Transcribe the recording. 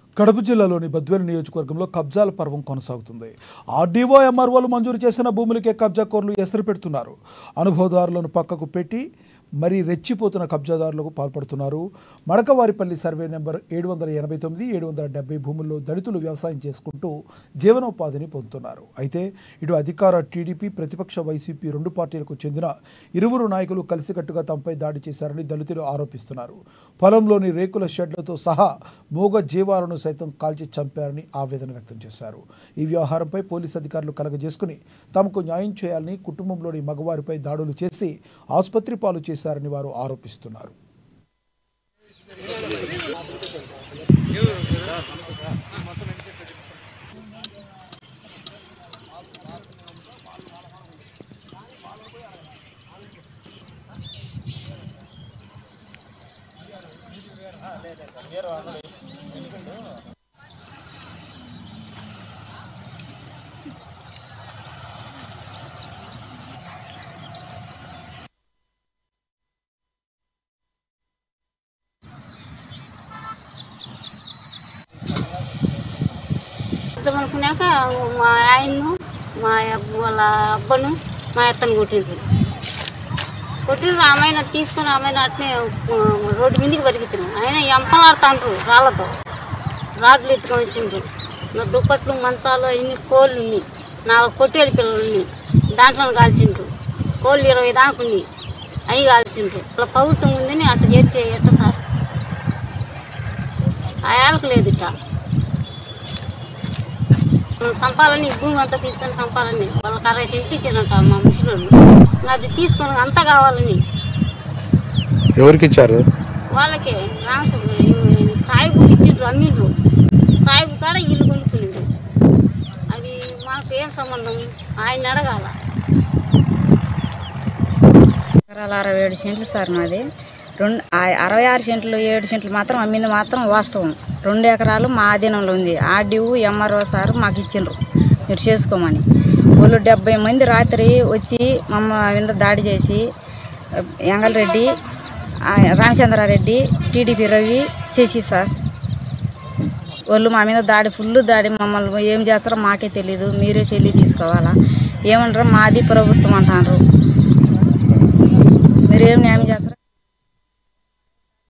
కడప జిల్లాలోని బద్వేలు నియోజకవర్గంలో కబ్జాల పర్వం కొనసాగుతుంది ఆర్డీఓ ఎంఆర్ఓలు మంజూరు చేసిన భూములకే కబ్జాకోర్లు ఎసరు పెడుతున్నారు అనుభవదారులను పక్కకు పెట్టి మరీ రెచ్చిపోతున్న కబ్జాదారులకు పాల్పడుతున్నారు మడకవారిపల్లి సర్వే నెంబర్ ఏడు వందల ఎనభై తొమ్మిది ఏడు వందల డెబ్బై భూముల్లో దళితులు వ్యవసాయం చేసుకుంటూ జీవనోపాధిని పొందుతున్నారు అయితే ఇటు అధికార టీడీపీ ప్రతిపక్ష వైసీపీ రెండు పార్టీలకు చెందిన ఇరువురు నాయకులు కలిసికట్టుగా తమపై దాడి చేశారని దళితులు ఆరోపిస్తున్నారు పొలంలోని రేకుల షెడ్లతో సహా మూగ జీవాలను సైతం కాల్చి చంపారని ఆవేదన వ్యక్తం చేశారు ఈ వ్యవహారంపై పోలీసు అధికారులు కలగజేసుకుని తమకు న్యాయం చేయాలని కుటుంబంలోని మగవారిపై దాడులు చేసి ఆసుపత్రి పాలు చేశారని వారు ఆరోపిస్తున్నారు అనుకున్నాక మా ఆయన్ను మా అబ్బ- వాళ్ళ అబ్బను మా అత్తను కొట్టిండ్రు కొట్టిండ్రు ఆమెను తీసుకొని ఆమెను అట్నే ఆ, రోడ్డు మీదకి పరిగెత్తిన ఆయన ఎంపలాడుతాండ్రు రాళ్ళతో రాడ్లు ఎత్తుకొని వచ్చిండ్రు నా దుప్పట్లు మంచాలు ఇన్ని కోళ్ళు ఉన్నాయి నాలుగు పొట్టేలు పిల్లలు ఉన్నాయి దాంట్లో కాల్చిండ్రు కోళ్ళు ఇరవై దాకా ఉన్నాయి అవి కాల్చిండ్రు అట్లా ప్రభుత్వం ఉందని అట్లా చేర్చే ఎట్ట సార్ ఆయాలకు లేదు ఇట్లా మనం సంపాలని ఈ భూమి అంతా తీసుకొని సంపాలని వాళ్ళకి అరవై సెంట్లు ఇచ్చారంట మా ముసలోళ్ళు ఇంకా అది తీసుకొని అంతా కావాలని ఎవరికి ఇచ్చారు వాళ్ళకి రామచంద్ర సాయిబుకి ఇచ్చిండ్రు అమ్మిండ్రు సాయిబు కాడ ఇల్లు కొనుక్కునిండ్రు అది మాకు ఏం సంబంధం ఆయన అడగాల ఎకరాలు అరవై ఏడు సెంట్లు సార్ మాది రెండు ఆ- అరవై ఆరు సెంట్లు ఏడు సెంట్లు మాత్రం అమ్మింది మాత్రం వాస్తవం రెండు ఎకరాలు మా ఆధీనంలో ఉంది ఆర్డీఓ ఎంఆర్ఓ సార్ మాకు ఇచ్చిండ్రు మీరు చేసుకోమని వాళ్ళు డెబ్బై మంది రాత్రి వచ్చి మమ్మ మీద దాడి చేసి ఎంగల్రెడ్డి ఆ, రామచంద్రారెడ్డి టీడీపీ రవి శశి సార్ వాళ్ళు మా మీద దాడి ఫుల్ దాడి మమ్మల్ని ఏం చేస్తారో మాకే తెలియదు మీరే చెల్లి తీసుకోవాలా ఏమంటారు మాది ప్రభుత్వం అంటారు మీరేం న్యాయం చేస్తారు